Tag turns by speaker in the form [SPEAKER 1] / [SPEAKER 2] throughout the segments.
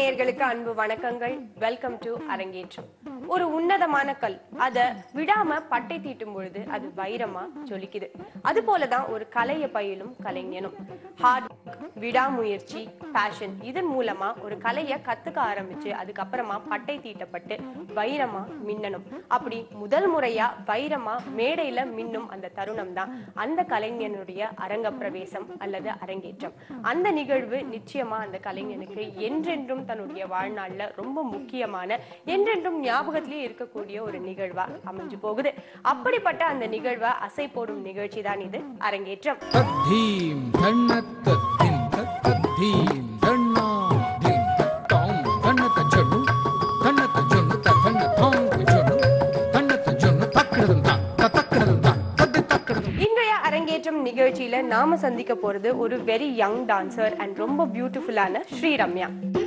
[SPEAKER 1] நேயர்களுக்கு அன்பு வணக்கங்கள் வெல்கம் டு அரங்கேற்றம் ஒரு உன்னதமான கல் அத விடாம பட்டை தீட்டும் பொழுது அது வைரமா ஜொலிக்குது அது போலதான் ஒரு கலைய பயிலும் கலைஞனும் ஹார்ட் விடாமுயற்சி பேஷன் இதன் மூலமா ஒரு கலைய கத்துக்க ஆரம்பிச்சு அதுக்கப்புறமா பட்டை தீட்டப்பட்டு வைரமா மின்னணும் அப்படி முதல் முறையா வைரமா மேடையில மின்னும் அந்த தருணம் தான் அந்த கலைஞனுடைய அரங்க பிரவேசம் அல்லது அரங்கேற்றம் அந்த நிகழ்வு நிச்சயமா அந்த கலைஞனுக்கு என்றென்றும் தன்னுடைய வாழ்நாள்ல ரொம்ப முக்கியமான என்றென்றும் ஞாபகத்திலேயே இருக்கக்கூடிய ஒரு நிகழ்வா அமைஞ்சு போகுது அப்படிப்பட்ட அந்த நிகழ்வை அசை போடும் நிகழ்ச்சி தான் இது அரங்கேற்றம்
[SPEAKER 2] தத்தீம் தன்னத்தத்தின் தத்தீம் தன்னாதீம் தத்தாம் தன்னத்த ஜொன்னு தன்னத்த ஜொன்னு தன்ன தாங்கு ஜொன்னு தன்னத்த ஜொன்னு தக்கிறதும் தான் தக்கிறதும் தான் தத்து தக்கிறதும்
[SPEAKER 1] இன்றைய அரங்கேற்றம் நிகழ்ச்சியில நாம சந்திக்க போறது ஒரு வெரி யங் டான்சர் அண்ட் ரொம்ப பியூட்டிஃபுல்லான ஸ்ரீ ரம்யா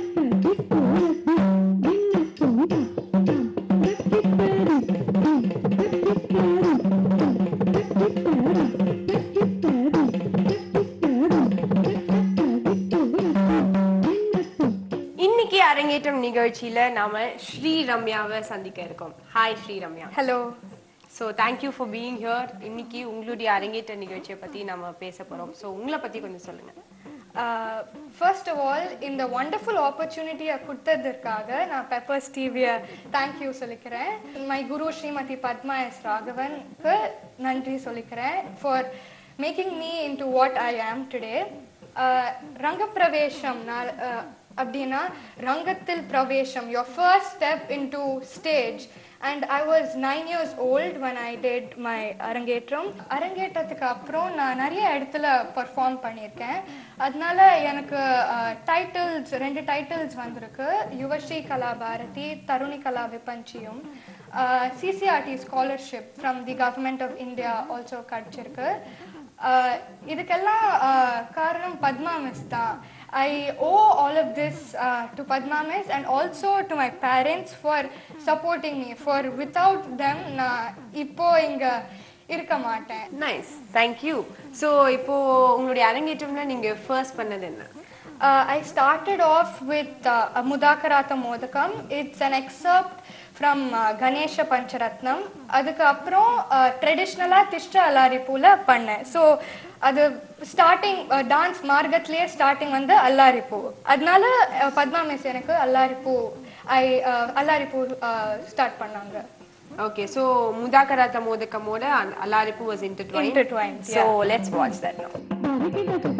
[SPEAKER 1] இன்னைக்கு அரங்கேற்றம் நிகழ்ச்சியில நாம ஸ்ரீ ரம்யாவை சந்திக்க இருக்கோம் hi Sri Ramya
[SPEAKER 3] hello
[SPEAKER 1] so thank you for being here இன்னைக்கு உங்களுடைய அரங்கேற்ற நிகழ்ச்சியை பத்தி நாம பேச போறோம் ஸோ உங்களை பத்தி கொஞ்சம் சொல்லுங்க
[SPEAKER 3] ஃபர்ஸ்ட் ஆஃப் ஆல் இந்த ஒண்டர்ஃபுல் ஆப்பர்ச்சுனிட்டியை கொடுத்ததற்காக நான் பெப்பர்ஸ் டிவியை தேங்க்யூ சொல்லிக்கிறேன் மை குரு ஸ்ரீமதி பத்மா எஸ் ராகவனுக்கு நன்றி சொல்லிக்கிறேன் for making me into what I am today ரங்கப்பிரவேசம் நான் uh, அப்படின்னா ரங்கத்தில் பிரவேசம் your first step into stage and I was nine years old when I did my arangetram அரங்கேற்றத்துக்கு அப்புறம் நான் நிறைய இடத்துல பர்ஃபார்ம் பண்ணியிருக்கேன் அதனால எனக்கு டைட்டில்ஸ் ரெண்டு டைட்டில்ஸ் வந்திருக்கு யுவஸ்ரீ கலா பாரதி தருணி கலா விபஞ்சியும் CCRT scholarship from the government of India also கிடைச்சிருக்கு Uh, இதுக்கெல்லாம் uh, காரணம் பத்மா மிஸ் தான் I owe all of this to Padma miss and also to my parents for supporting me for without them நான் இப்போ இங்க இருக்க மாட்டேன்
[SPEAKER 1] நைஸ் தேங்க்யூ ஸோ இப்போ உங்களுடைய அரங்கேற்றம்ல நீங்க ஃபர்ஸ்ட் பண்ணது என்ன
[SPEAKER 3] Uh, I started off with uh, Mudakarata Modakam. It's an excerpt from uh, Ganesha Pancharatnam. அதுக்கு அப்புறம் ட்ரெடிஷ்னலாக திஷ்ட அல்லாரிப்பூல பண்ணேன் ஸோ அது ஸ்டார்டிங் டான்ஸ் மார்க்கத்திலேயே ஸ்டார்டிங் வந்து அல்லாரிப்பூ அதனால uh, பத்மா மிஸ் எனக்கு அல்லாரிப்பூ ஐ அல்லாரிப்பூ ஸ்டார்ட் பண்ணாங்க
[SPEAKER 1] ஓகே ஸோ முதாகராத்த மோதக்கமோட alarippu was intertwine
[SPEAKER 3] Intertwined,
[SPEAKER 1] so
[SPEAKER 3] yeah.
[SPEAKER 1] Let's watch that no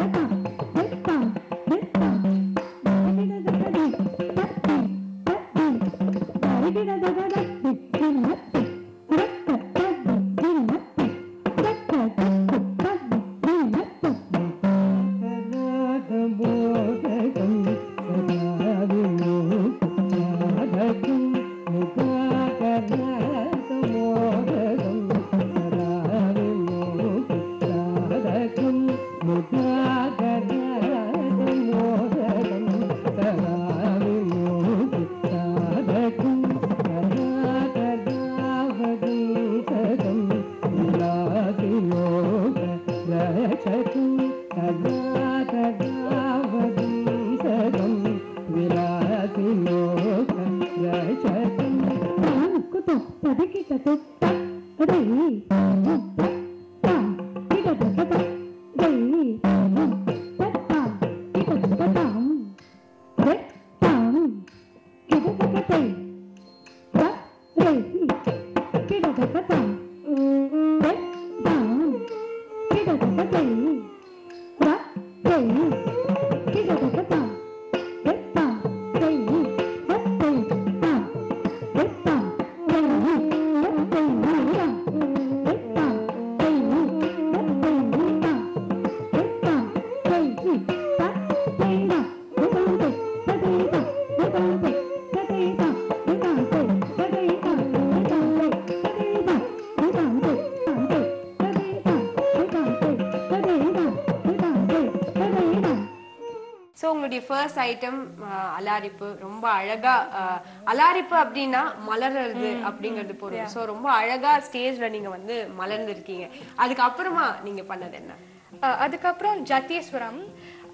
[SPEAKER 1] so உங்களுடைய ஃபர்ஸ்ட் ஐட்டம் அலாரிப்பு ரொம்ப அழகா அஹ், அலாரிப்பு அப்படின்னா மலர்றது அப்படிங்கிறது பொருள் ஸோ ரொம்ப அழகா ஸ்டேஜ்ல நீங்க வந்து மலர்ந்து இருக்கீங்க அதுக்கப்புறமா நீங்க பண்ணது என்ன
[SPEAKER 3] அஹ் அதுக்கப்புறம் ஜத்தீஸ்வரம்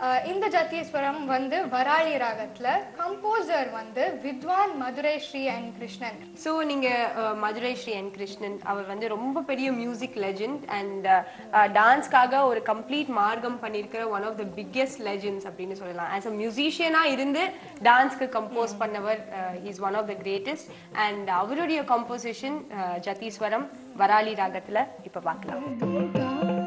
[SPEAKER 3] அஹ் இந்த ஜத்தீஸ்வரம் வந்து வராளி ராகத்துல கம்போசர் வந்து வித்வான் மதுரை ஸ்ரீ அண்ட் கிருஷ்ணன்
[SPEAKER 1] ஸோ நீங்க அஹ், மதுரை ஸ்ரீ என் கிருஷ்ணன் அவர் வந்து ரொம்ப பெரிய மியூசிக் லெஜெண்ட் அண்ட் டான்ஸ்க்காக ஒரு கம்ப்ளீட் மார்க்கம் பண்ணியிருக்கிற one of the biggest legends அப்படின்னு சொல்லலாம் ஆஸ் அ மியூசிஷியனா இருந்து டான்ஸ்க்கு கம்போஸ் பண்ணவர் is one of the greatest and அவருடைய கம்போசிஷன் ஜத்தீஸ்வரம் வராளி ராகத்துல இப்ப பார்க்கலாம்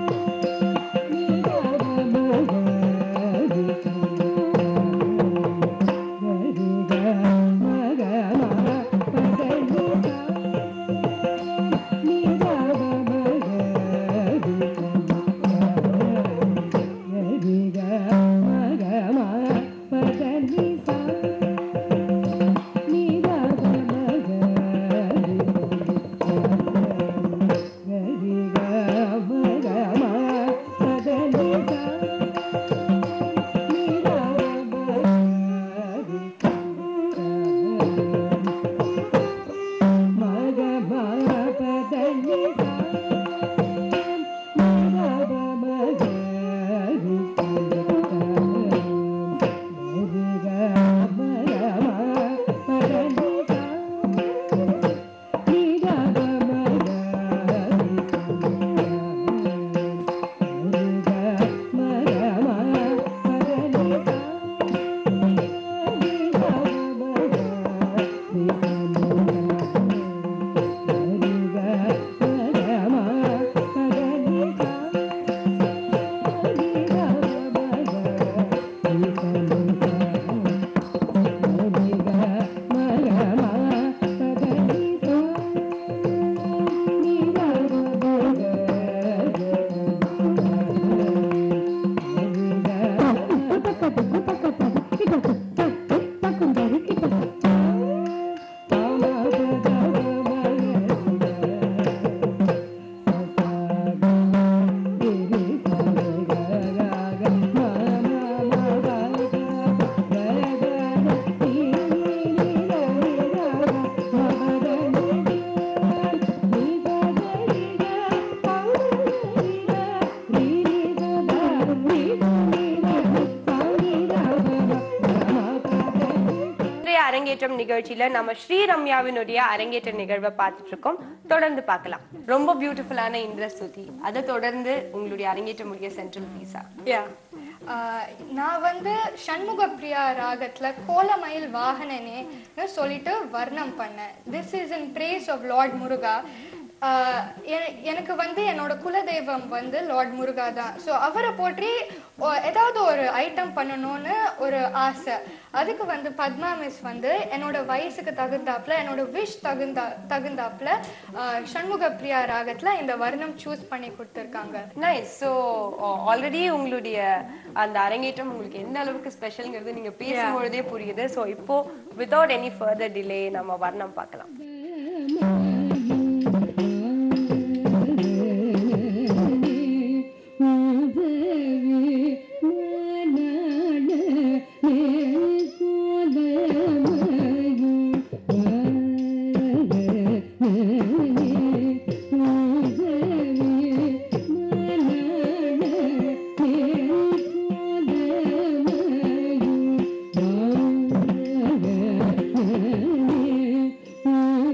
[SPEAKER 1] இன்றைய அரங்கேற்றம் நிகழ்ச்சியில நம்ம ஸ்ரீ ரம்யாவினுடைய அரங்கேற்ற நிகழ்வை பார்த்துட்டு இருக்கோம் தொடர்ந்து பார்க்கலாம் ரொம்ப பியூட்டிஃபுல்லான இந்திர ஸ்துதி அதை தொடர்ந்து உங்களுடைய அரங்கேற்ற முடிய சென்ட்ரல் பீஸா
[SPEAKER 3] யா நான் வந்து சண்முக பிரியா ராகத்துல கோலமயில் வாகனனேன்னு சொல்லிட்டு வர்ணம் பண்ணேன் this is in praise of lord Muruga ah எ- எனக்கு வந்து என்னோட குலதெய்வம் வந்து லார்ட் முருகா தான் ஸோ அவரை போற்றி ஒ- ஏதாவது ஒரு ஐட்டம் பண்ணணும்னு ஒரு ஆசை அதுக்கு வந்து பத்மா மிஸ் வந்து என்னோட வயசுக்கு தகுந்தாப்புல என்னோட விஷ் தகுந்தா தகுந்தாப்புல ஆஹ் சண்முக பிரியா ராகத்துல இந்த வர்ணம் சூஸ் பண்ணி கொடுத்துருக்காங்க
[SPEAKER 1] நைஸ் ஸோ ஆல்ரெடி உங்களுடைய அந்த அரங்கேற்றம் உங்களுக்கு எந்த அளவுக்கு ஸ்பெஷல்ங்கிறது நீங்க பேசும்பொழுதே புரியுது ஸோ இப்போ வித்தவுட் எனி ஃபர்தர் டிலே நம்ம வர்ணம் பார்க்கலாம்
[SPEAKER 4] Thank you.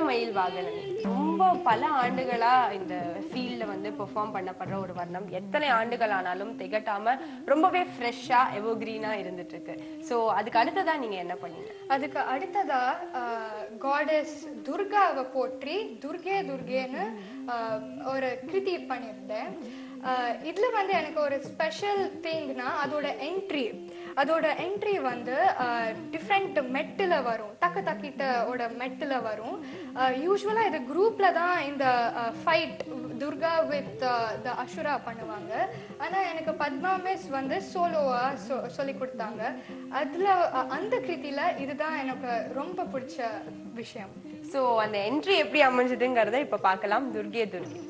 [SPEAKER 1] மயில் வாகனனே ரொம்ப பல ஆண்டுகளா இந்த ஃபீல்ட்ல வந்து பெர்ஃபார்ம் பண்ணப்படுற ஒரு வர்ணம் எத்தனை ஆண்டுகள் ஆனாலும் திகட்டாம ரொம்பவே ஃப்ரெஷ்ஷா எவர்கிரீனா இருந்துட்டு இருக்கு சோ அதுக்கு அடுத்ததா நீங்க என்ன பண்ணீங்க
[SPEAKER 3] அதுக்கு அடுத்ததா காடஸ் துர்காவை போற்றி துர்கே துர்கேன்னு ஆஹ், ஒரு கிருதி பண்ணியிருந்தேன் ஆஹ், இதுல வந்து எனக்கு ஒரு ஸ்பெஷல் திங்னா அதோட என்ட்ரி அதோட என்ட்ரி வந்து டிஃப்ரெண்ட் மெட்டில் வரும் தக்க தக்கிட்டோட மெட்டில் வரும் யூஸ்வலாக இது குரூப்ல தான் இந்த fight Durga with the asura பண்ணுவாங்க ஆனால் எனக்கு பத்மா மிஸ் வந்து சோலோவா சொ சொல்லி கொடுத்தாங்க அதில் அந்த கிருதியில் இதுதான் எனக்கு ரொம்ப பிடிச்ச விஷயம்
[SPEAKER 1] சோ அந்த என்ட்ரி எப்படி அமைஞ்சதுங்கிறத இப்ப பார்க்கலாம் துர்கே துர்கே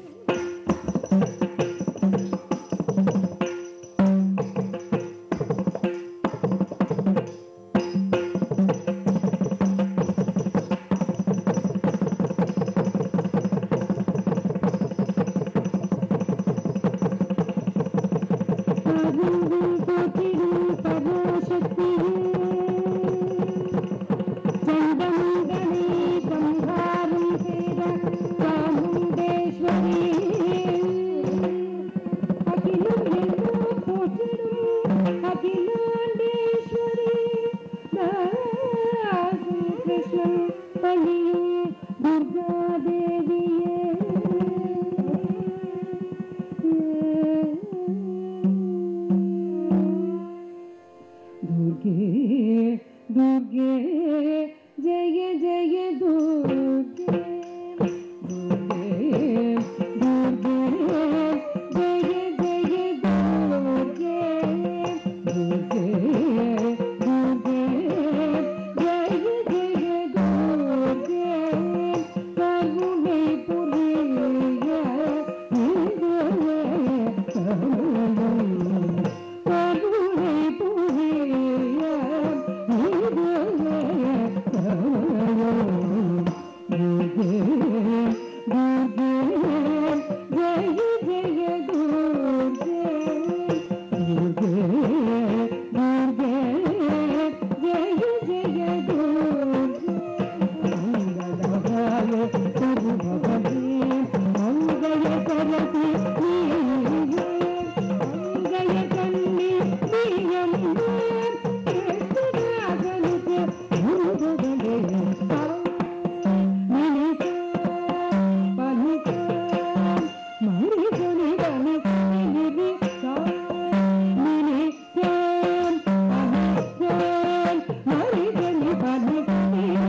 [SPEAKER 4] दुर्गे दुर्गे जय जय दुर्गे दुर्गे दुर्गे जय जय दुर्गे दुर्गे दुर्गे जय जय दुर्गे करुणे पुरिया கருணை புரிய ஜய ஜய துர்கே துர்கே துர்கே ஜய ஜய துர்கே மங்களகாய சர்வபதே மங்கள சரதி நீயே மங்கள கண்ணி நீயம்பே கேட்டுராகனுக்கு முருகனே மனித பனித மனிதனி கணக்கி நிரிசா நிரிசா பனிசா மனிதனி பனிசா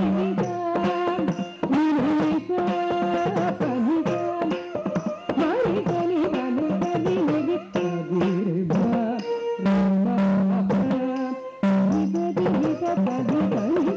[SPEAKER 4] நிரிசா பனிசா மனிதனி மனிதனி நிரிசா ராமா நிததி நித பதி பதி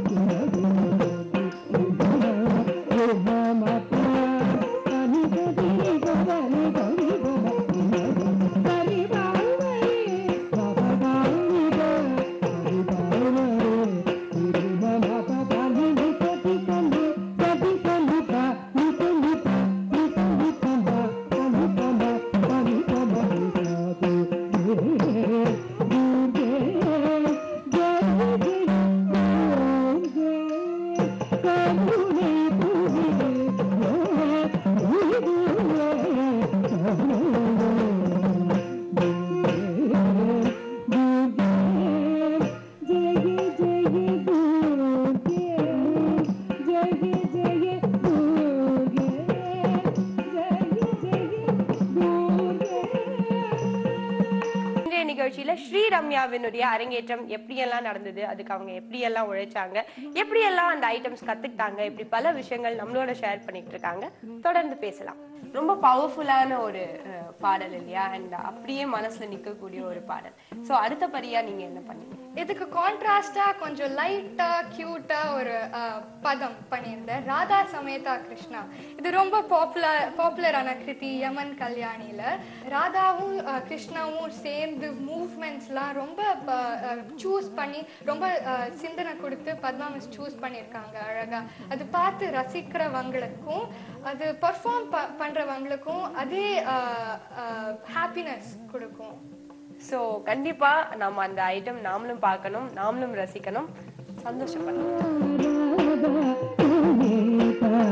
[SPEAKER 1] இன்றைய நிகழ்ச்சியில ஸ்ரீ ரம்யாவினுடைய அரங்கேற்றம் எப்படியெல்லாம் நடந்தது அதுக்கு அவங்க எப்படியெல்லாம் உழைச்சாங்க எப்படியெல்லாம் அந்த ஐட்டம்ஸ் கத்துக்கிட்டாங்க இப்படி பல விஷயங்கள் நம்மளோட ஷேர் பண்ணிட்டு இருக்காங்க தொடர்ந்து பேசலாம் ரொம்ப பவர்ஃபுல்லான ஒரு அஹ், பாடல் இல்லையா அண்ட் அப்படியே மனசுல நிக்கக்கூடிய ஒரு பாடல் சோ அடுத்த படியா நீங்க என்ன பண்ணீங்க
[SPEAKER 3] இதுக்கு கான்ட்ராஸ்டா கொஞ்சம் லைட்டா கியூட்டா ஒரு அஹ், பதம் பண்ணியிருந்தேன் ராதா சமேதா கிருஷ்ணா இது ரொம்ப பாப்புலர் பாப்புலரான கிருதி யமன் கல்யாணியில ராதாவும் அஹ், கிருஷ்ணாவும் சேர்ந்து மூவ்மெண்ட்ஸ்லாம் ரொம்ப சூஸ் பண்ணி ரொம்ப அஹ், சிந்தனை கொடுத்து பத்மா மிஸ் சூஸ் பண்ணியிருக்காங்க அழகா அது பார்த்து ரசிக்கிறவங்களுக்கும் அது பர்ஃபார்ம் பண்றவங்களுக்கும் அதே ஹாப்பினஸ் கொடுக்கும்
[SPEAKER 1] சோ கண்டிப்பா நம்ம அந்த ஐட்டம் நாமளும் பார்க்கணும் நாமளும் ரசிக்கணும் சந்தோஷப்படணும்
[SPEAKER 4] ராதா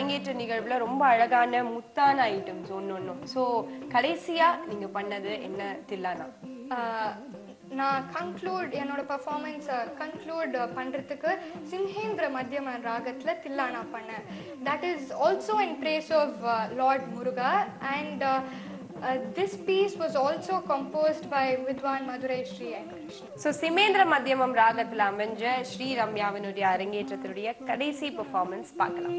[SPEAKER 1] அரங்கேற்ற நிகழ்வுல ரொம்ப அழகான முத்தான ஐட்டம்ஸ் ஒன்னு ஒன்னும் சோ கடைசியா நீங்க பண்ணது என்ன தில்லானா
[SPEAKER 3] ஆஹ் நான் கன்க்ளூட் என்னோட பர்ஃபார்மன்ஸை கன்க்ளூட் பண்ணுறதுக்கு சிம்ஹேந்திர மத்தியமன் ராகத்தில் தில்லானா பண்ணேன் that is also in praise of lord Muruga and this piece was also composed by Vidwan Madurai Sri Venkatakrishnan
[SPEAKER 1] so சிமேந்திர மத்தியமம் ராகத்துல அமைஞ்ச ஸ்ரீ ரம்யாவினுடைய அரங்கேற்றத்தினுடைய கடைசி பெர்ஃபார்மன்ஸ் பார்க்கலாம்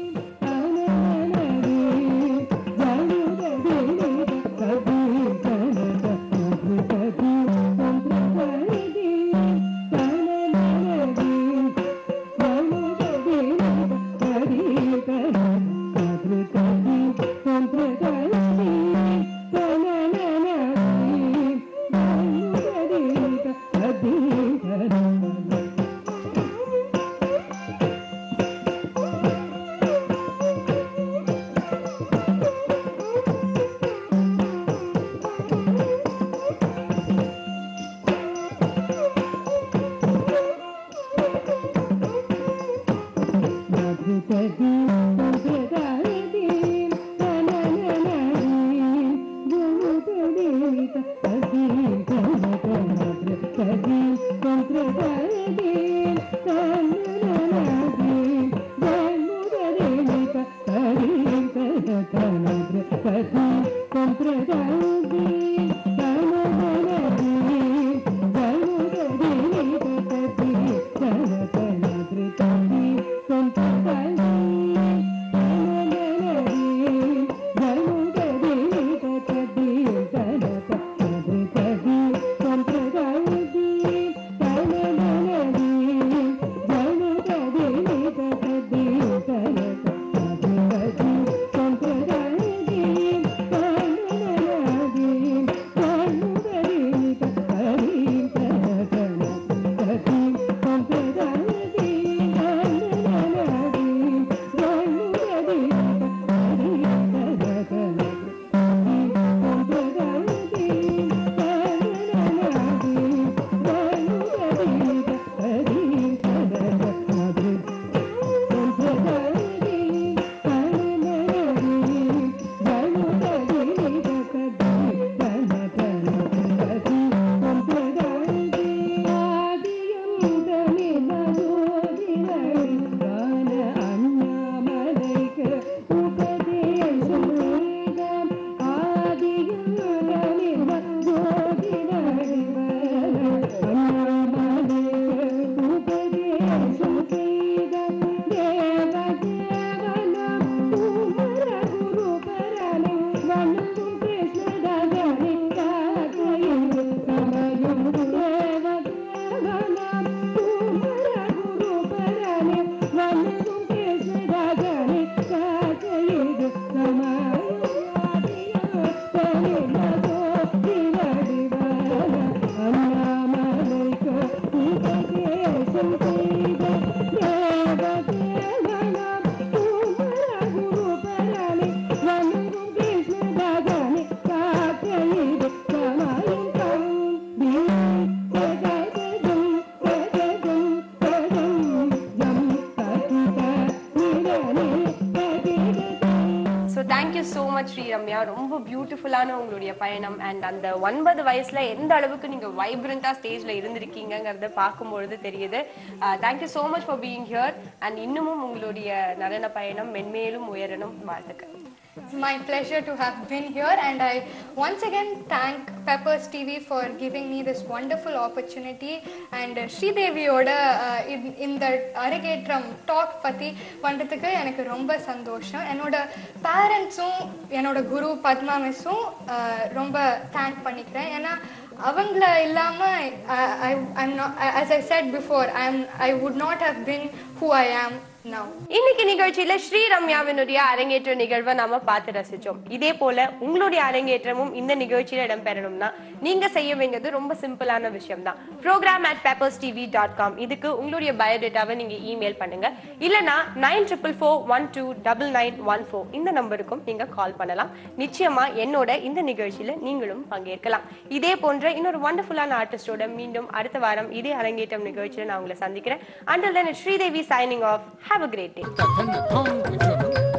[SPEAKER 1] so thank you so much Sri Ramya ரொம்ப பியூட்டிஃபுல்லான உங்களுடைய பயணம் அண்ட் அந்த ஒன்பது வயசுல எந்த அளவுக்கு நீங்க வைப்ரண்டா ஸ்டேஜ்ல இருந்திருக்கீங்கங்கிறத பார்க்கும்பொழுது தெரியுது thank you so much for being here and இன்னமும் உங்களுடைய நடன பயணம் மென்மேலும் உயரணும் வாழ்த்துக்கள்
[SPEAKER 3] It's my pleasure to have been here, and I once again thank Peppers TV for giving me this wonderful opportunity. And uh, ஸ்ரீதேவியோட uh, in- இந்த அரங்கேற்றம் talk பற்றி பண்ணுறதுக்கு எனக்கு ரொம்ப சந்தோஷம் என்னோட பேரண்ட்ஸும் என்னோட குரு பத்மா மிஸ்ஸும் ரொம்ப தேங்க் பண்ணிக்கிறேன் ஏன்னா அவங்கள இல்லாமல் I I'm not as I said before I'm I would not have been who I am now.
[SPEAKER 1] இன்னைக்கு நிகழ்ச்சியில ஸ்ரீ ரம்யாவினுடைய அரங்கேற்ற நிகழ்வை நாம பார்த்து ரசிச்சோம் இதே போல உங்களுடைய அரங்கேற்றமும் இந்த நிகழ்ச்சியில இடம்பெறணும்னா நீங்க செய்ய வேண்டியது ரொம்ப சிம்பிளான விஷயம் தான் program at Peppers TV dot com இதுக்கு உங்களுடைய பயோடேட்டாவை நீங்க இமெயில் பண்ணுங்க இல்லனா nine triple four one two double nine one four இந்த நம்பருக்கும் நீங்க கால் பண்ணலாம் நிச்சயமா என்னோட இந்த நிகழ்ச்சியில நீங்களும் பங்கேற்கலாம் இதே போன்ற இன்னொரு வண்டர்ஃபுல்லான ஆர்டிஸ்டோட மீண்டும் அடுத்த வாரம் இதே அரங்கேற்றம் நிகழ்ச்சியில நான் உங்களை சந்திக்கிறேன் until then Sridevi signing off have a great day
[SPEAKER 2] தன தாங்கு ஜொனு